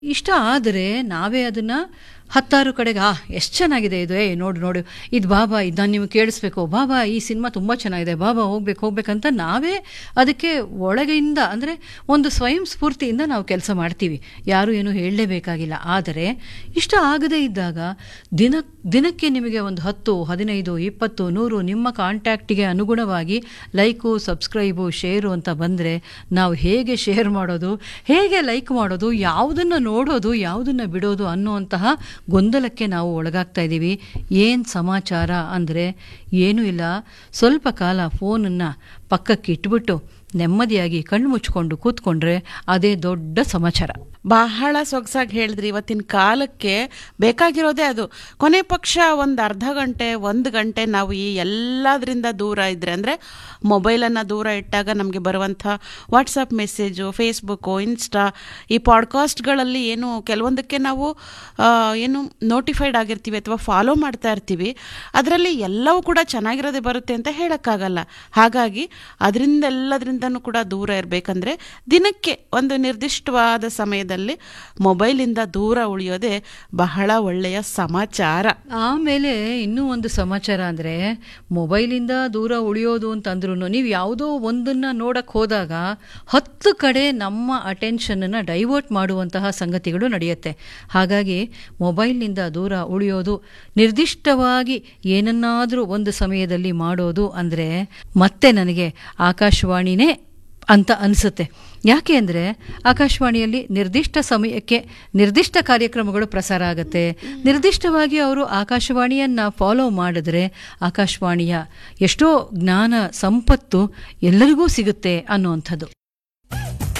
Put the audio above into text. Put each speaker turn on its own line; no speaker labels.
ಇಷ್ಟ ಆದರೆ ನಾವೇ ಅದನ್ನ ಹತ್ತಾರು ಕಡೆಗೆ ಆ ಎಷ್ಟು ಚೆನ್ನಾಗಿದೆ ಇದು ಏ ನೋಡು ನೋಡು ಇದು ಬಾಬಾ ಇದು ನಾನು ನಿಮಗೆ ಕೇಳಿಸ್ಬೇಕು ಬಾಬಾ ಈ ಸಿನಿಮಾ ತುಂಬ ಚೆನ್ನಾಗಿದೆ ಬಾಬಾ ಹೋಗ್ಬೇಕು ಹೋಗ್ಬೇಕಂತ ನಾವೇ ಅದಕ್ಕೆ ಒಳಗೆಯಿಂದ ಅಂದರೆ ಒಂದು ಸ್ವಯಂ ಸ್ಫೂರ್ತಿಯಿಂದ ನಾವು ಕೆಲಸ ಮಾಡ್ತೀವಿ ಯಾರು ಏನು ಹೇಳಲೇಬೇಕಾಗಿಲ್ಲ ಆದರೆ ಇಷ್ಟ ಆಗದೇ ಇದ್ದಾಗ ದಿನ ದಿನಕ್ಕೆ ನಿಮಗೆ ಒಂದು ಹತ್ತು ಹದಿನೈದು ಇಪ್ಪತ್ತು ನೂರು ನಿಮ್ಮ ಕಾಂಟ್ಯಾಕ್ಟಿಗೆ ಅನುಗುಣವಾಗಿ ಲೈಕು ಸಬ್ಸ್ಕ್ರೈಬು ಶೇರು ಅಂತ ಬಂದರೆ ನಾವು ಹೇಗೆ ಶೇರ್ ಮಾಡೋದು ಹೇಗೆ ಲೈಕ್ ಮಾಡೋದು ಯಾವುದನ್ನು ನೋಡೋದು ಯಾವುದನ್ನು ಬಿಡೋದು ಅನ್ನುವಂತಹ ಗೊಂದಲಕ್ಕೆ ನಾವು ಒಳಗಾಗ್ತಾ ಇದ್ದೀವಿ ಏನು ಸಮಾಚಾರ ಅಂದರೆ ಏನೂ ಇಲ್ಲ ಸ್ವಲ್ಪ ಕಾಲ ಫೋನನ್ನು ಪಕ್ಕಕ್ಕೆ ಇಟ್ಬಿಟ್ಟು ನೆಮ್ಮದಿಯಾಗಿ ಕಣ್ಣು ಮುಚ್ಕೊಂಡು ಕೂತ್ಕೊಂಡ್ರೆ ಅದೇ ದೊಡ್ಡ ಸಮಾಚಾರ
ಬಹಳ ಸೊಗಸಾಗಿ ಹೇಳಿದ್ರಿ ಇವತ್ತಿನ ಕಾಲಕ್ಕೆ ಬೇಕಾಗಿರೋದೇ ಅದು ಕೊನೆ ಪಕ್ಷ ಒಂದು ಅರ್ಧ ಗಂಟೆ ಒಂದು ಗಂಟೆ ನಾವು ಈ ಎಲ್ಲದರಿಂದ ದೂರ ಇದ್ರೆ ಅಂದರೆ ಮೊಬೈಲನ್ನು ದೂರ ಇಟ್ಟಾಗ ನಮಗೆ ಬರುವಂಥ ವಾಟ್ಸಪ್ ಮೆಸೇಜು ಫೇಸ್ಬುಕ್ಕು ಇನ್ಸ್ಟಾ ಈ ಪಾಡ್ಕಾಸ್ಟ್ಗಳಲ್ಲಿ ಏನು ಕೆಲವೊಂದಕ್ಕೆ ನಾವು ಆ, ಏನು ನೋಟಿಫೈಡ್ ಆಗಿರ್ತೀವಿ ಅಥವಾ ಫಾಲೋ ಮಾಡ್ತಾ ಇರ್ತೀವಿ ಅದರಲ್ಲಿ ಎಲ್ಲವೂ ಕೂಡ ಚೆನ್ನಾಗಿರೋದೇ ಬರುತ್ತೆ ಅಂತ ಹೇಳೋಕ್ಕಾಗಲ್ಲ ಹಾಗಾಗಿ ಅದರಿಂದೆಲ್ಲದರಿಂದನೂ ಕೂಡ ದೂರ ಇರಬೇಕಂದ್ರೆ ದಿನಕ್ಕೆ ಒಂದು ನಿರ್ದಿಷ್ಟವಾದ ಸಮಯದಲ್ಲಿ ಮೊಬೈಲಿಂದ ದೂರ ಉಳಿಯೋದೇ ಬಹಳ ಒಳ್ಳೆಯ ಸಮಾಚಾರ
ಆಮೇಲೆ ಇನ್ನೂ ಒಂದು ಸಮಾಚಾರ ಅಂದರೆ ಮೊಬೈಲಿಂದ ದೂರ ಉಳಿಯೋದು ಅಂತಂದ್ರೂ ನೀವು ಯಾವುದೋ ಒಂದನ್ನು ನೋಡಕ್ಕೆ ಹೋದಾಗ ಹತ್ತು ಕಡೆ ನಮ್ಮ ಅಟೆನ್ಷನನ್ನು ಡೈವರ್ಟ್ ಮಾಡುವಂತಹ ಸಂಗತಿಗಳು ನಡೆಯುತ್ತೆ ಹಾಗಾಗಿ ಮೊಬೈಲ್ನಿಂದ ದೂರ ಉಳಿಯೋದು ನಿರ್ದಿಷ್ಟವಾಗಿ ಏನನ್ನಾದರೂ ಒಂದು ಸಮಯದಲ್ಲಿ ಮಾಡೋದು ಅಂದರೆ ಮತ್ತೆ ನನಗೆ ಆಕಾಶವಾಣಿನೇ ಅಂತ ಅನಿಸುತ್ತೆ ಯಾಕೆ ಅಂದರೆ ಆಕಾಶವಾಣಿಯಲ್ಲಿ ನಿರ್ದಿಷ್ಟ ಸಮಯಕ್ಕೆ ನಿರ್ದಿಷ್ಟ ಕಾರ್ಯಕ್ರಮಗಳು ಪ್ರಸಾರ ಆಗುತ್ತೆ ನಿರ್ದಿಷ್ಟವಾಗಿ ಅವರು ಆಕಾಶವಾಣಿಯನ್ನು ಫಾಲೋ ಮಾಡಿದ್ರೆ ಆಕಾಶವಾಣಿಯ ಎಷ್ಟೋ ಜ್ಞಾನ ಸಂಪತ್ತು ಎಲ್ಲರಿಗೂ ಸಿಗುತ್ತೆ ಅನ್ನುವಂಥದ್ದು